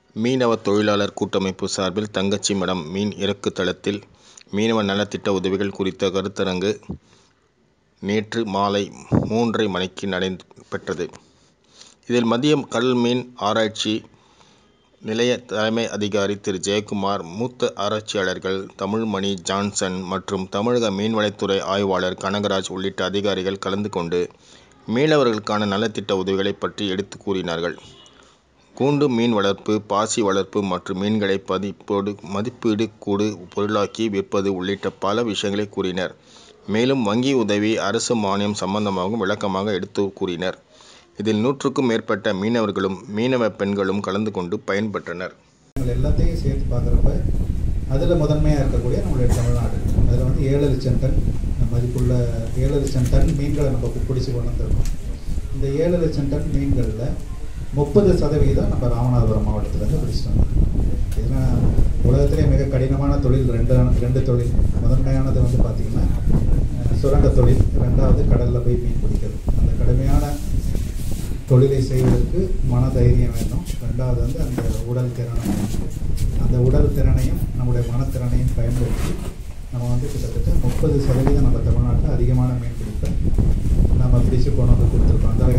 மீனவ தொழிலாளர் கூட்டமைப்பு சார்பில் தங்கச்சி மடம் மீன் இறக்கு தளத்தில் மீனவ நலத்திட்ட உதவிகள் குறித்த கருத்தரங்கு நேற்று மாலை மூன்றரை மணிக்கு நடைபெற்றது. இதில் மத்திய கடல் மீன் ஆராய்ச்சி நிலைய தலைமை அதிகாரி திரு. ஜெயக்குமார், மூத்த ஆராய்ச்சியாளர்கள் தமிழ்மணி, ஜான்சன் மற்றும் தமிழக மீன்வளத்துறை ஆய்வாளர் கனகராஜ் உள்ளிட்ட அதிகாரிகள் கலந்து கொண்டு மீனவர்களுக்கான நலத்திட்ட உதவிகளை பற்றி எடுத்துக் கூறினார்கள். கூண்டு மீன் வளர்ப்பு, பாசி வளர்ப்பு மற்றும் மீன்களை மதிப்பீடு கூடு பொருளாக்கி விற்பது உள்ளிட்ட பல விஷயங்களை கூறினர். மேலும் வங்கி உதவி, அரசு மானியம் சம்பந்தமாகவும் விளக்கமாக எடுத்துக் கூறினர். இதில் நூற்றுக்கும் மேற்பட்ட மீனவர்களும், மீனவ பெண்களும் கலந்து கொண்டு பயன்பெற்றனர். எல்லாத்தையும் சேர்த்து பார்க்குறப்ப அதில் முதன்மையாக இருக்கக்கூடிய நம்மளுடைய தமிழ்நாடு அதில் வந்து ஏழு லட்சம் டன் மதிப்புள்ள ஏழு லட்சம் டன் மீன்களை நம்ம பிடிச்சி கொண்டு வந்திருக்கோம். இந்த ஏழு லட்சம் டன் மீன்களில் முப்பது சதவீதம் நம்ம ராமநாதபுரம் மாவட்டத்திலேருந்து பிடிச்சிட்டு வந்திருக்கோம். ஏன்னா உலகத்திலே மிக கடினமான தொழில் ரெண்டு ரெண்டு தொழில் முதன்மையானது வந்து பார்த்திங்கன்னா சுரங்க தொழில் ரெண்டாவது கடலில் போய் மீன் பிடிக்கிறது அந்த கடுமையான தொழிலை செய்வதற்கு மன தைரியம் வேண்டும் ரெண்டாவது வந்து அந்த உடல் திறனை அந்த உடல் திறனையும் நம்முடைய மனத்திறனையும் பயன்படுத்தி நம்ம வந்து கிட்டத்தட்ட முப்பது சதவீதம் நம்ம தமிழ்நாட்டில் அதிகமான மீன் பிடிப்பை நம்ம பிடிச்சு கொண்டு வந்து கொடுத்துருக்கோம் அந்த